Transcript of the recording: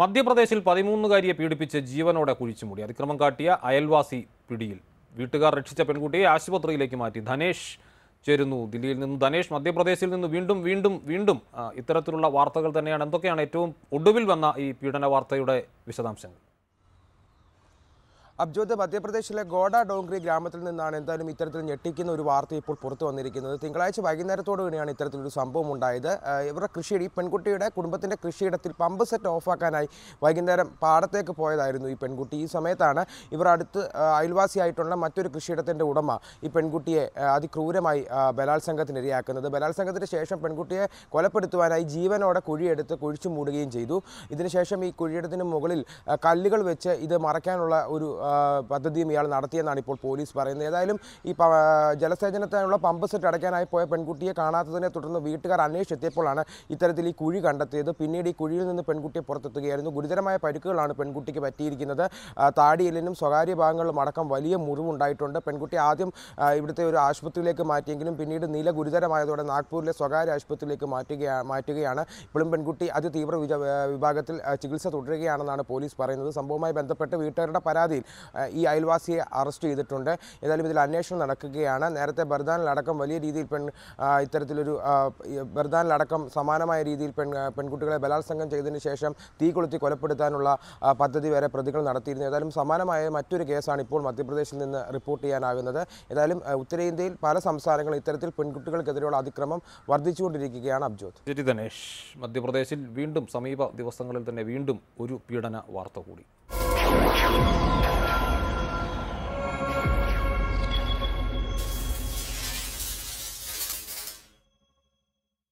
മധ്യപ്രദേശിൽ പതിമൂന്നുകാരിയെ പീഡിപ്പിച്ച് ജീവനോടെ കുഴിച്ചുമൂടി അതിക്രമം കാട്ടിയ അയൽവാസി പിടിയിൽ വീട്ടുകാർ രക്ഷിച്ച പെൺകുട്ടിയെ ആശുപത്രിയിലേക്ക് മാറ്റി ധനേഷ് ചേരുന്നു ദില്ലിയിൽ നിന്ന് ധനേഷ് മധ്യപ്രദേശിൽ നിന്ന് വീണ്ടും വീണ്ടും വീണ്ടും ആ, ഇത്തരത്തിലുള്ള വാർത്തകൾ തന്നെയാണ് എന്തൊക്കെയാണ് ഏറ്റവും ഒടുവിൽ വന്ന ഈ പീഡന വാർത്തയുടെ വിശദാംശങ്ങൾ അബ്ജോദ് മധ്യപ്രദേശിലെ ഗോഡ ഡോങ്ക്രി ഗ്രാമത്തിൽ നിന്നാണ് എന്തായാലും ഇത്തരത്തിൽ ഞെട്ടിക്കുന്ന ഒരു വാർത്ത ഇപ്പോൾ പുറത്തു വന്നിരിക്കുന്നത് തിങ്കളാഴ്ച വൈകുന്നേരത്തോടു കൂടിയാണ് ഇത്തരത്തിലൊരു സംഭവം ഉണ്ടായത് ആ, ഇവരുടെ കൃഷിയിടം ഈ പെൺകുട്ടിയുടെ കുടുംബത്തിൻ്റെ കൃഷിയിടത്തിൽ പമ്പ് സെറ്റ് ഓഫാക്കാനായി വൈകുന്നേരം പാടത്തേക്ക് പോയതായിരുന്നു ഈ പെൺകുട്ടി ഈ സമയത്താണ് ഇവർ അടുത്ത് ആ, അയൽവാസിയായിട്ടുള്ള മറ്റൊരു കൃഷിയിടത്തിൻ്റെ ഉടമ ഈ പെൺകുട്ടിയെ ആ, അതിക്രൂരമായി ആ, ബലാത്സംഗത്തിനിരയാക്കുന്നത് ബലാത്സംഗത്തിന് ശേഷം പെൺകുട്ടിയെ കൊലപ്പെടുത്തുവാനായി ജീവനോടെ കുഴിയെടുത്ത് കുഴിച്ചു മൂടുകയും ചെയ്തു ഇതിനുശേഷം ഈ കുഴിയിടത്തിന് മുകളിൽ ആ, കല്ലുകൾ വെച്ച് ഇത് മറയ്ക്കാനുള്ള ഒരു ആ, പദ്ധതിയും ഇയാൾ നടത്തിയെന്നാണ് ഇപ്പോൾ പോലീസ് പറയുന്നത് ഏതായാലും ഈ പ- ജലസേചനത്തിനുള്ള പമ്പ് സെറ്റ് അടയ്ക്കാനായി പോയ പെൺകുട്ടിയെ കാണാത്തതിനെ തുടർന്ന് വീട്ടുകാർ അന്വേഷിച്ചെത്തിയപ്പോഴാണ് ഇത്തരത്തിൽ ഈ കുഴി കണ്ടെത്തിയത് പിന്നീട് ഈ കുഴിയിൽ നിന്ന് പെൺകുട്ടിയെ പുറത്തെത്തുകയായിരുന്നു ഗുരുതരമായ പരിക്കുകളാണ് പെൺകുട്ടിക്ക് പറ്റിയിരിക്കുന്നത് ആ, താടിയെല്ലിനും സ്വകാര്യ ഭാഗങ്ങളിലും അടക്കം വലിയ മുറിവുണ്ടായിട്ടുണ്ട് പെൺകുട്ടി ആദ്യം ആ, ഇവിടുത്തെ ഒരു ആശുപത്രിയിലേക്ക് മാറ്റിയെങ്കിലും പിന്നീട് നില ഗുരുതരമായതോടെ നാഗ്പൂരിലെ സ്വകാര്യ ആശുപത്രിയിലേക്ക് മാറ്റുകയാ മാറ്റുകയാണ് ഇപ്പോഴും പെൺകുട്ടി അതിതീവ്ര വിജ വിഭാഗത്തിൽ ആ, ചികിത്സ തുടരുകയാണെന്നാണ് പോലീസ് പറയുന്നത് സംഭവവുമായി ബന്ധപ്പെട്ട് വീട്ടുകാരുടെ പരാതിയിൽ ആ, ഈ അയൽവാസിയെ അറസ്റ്റ് ചെയ്തിട്ടുണ്ട് ഏതായാലും ഇതിൽ അന്വേഷണം നടക്കുകയാണ് നേരത്തെ ബർദാനിലടക്കം വലിയ രീതിയിൽ പെൺ ആ, ഇത്തരത്തിലൊരു ആ, ഈ ബർദാനിലടക്കം സമാനമായ രീതിയിൽ പെൺ ആ, പെൺകുട്ടികളെ ബലാത്സംഗം ചെയ്തതിന് ശേഷം തീ കൊളുത്തി കൊലപ്പെടുത്താനുള്ള ആ, പദ്ധതി വരെ പ്രതികൾ നടത്തിയിരുന്നു ഏതായാലും സമാനമായ മറ്റൊരു കേസാണ് ഇപ്പോൾ മധ്യപ്രദേശിൽ നിന്ന് റിപ്പോർട്ട് ചെയ്യാനാകുന്നത് ഏതായാലും ആ, ഉത്തരേന്ത്യയിൽ പല സംസ്ഥാനങ്ങളും ഇത്തരത്തിൽ പെൺകുട്ടികൾക്കെതിരെയുള്ള അതിക്രമം വർദ്ധിച്ചുകൊണ്ടിരിക്കുകയാണ് അബ്ജോത് ശരി ധനേഷ് മധ്യപ്രദേശിൽ വീണ്ടും സമീപ ദിവസങ്ങളിൽ തന്നെ വീണ്ടും ഒരു പീഡന വാർത്ത കൂടി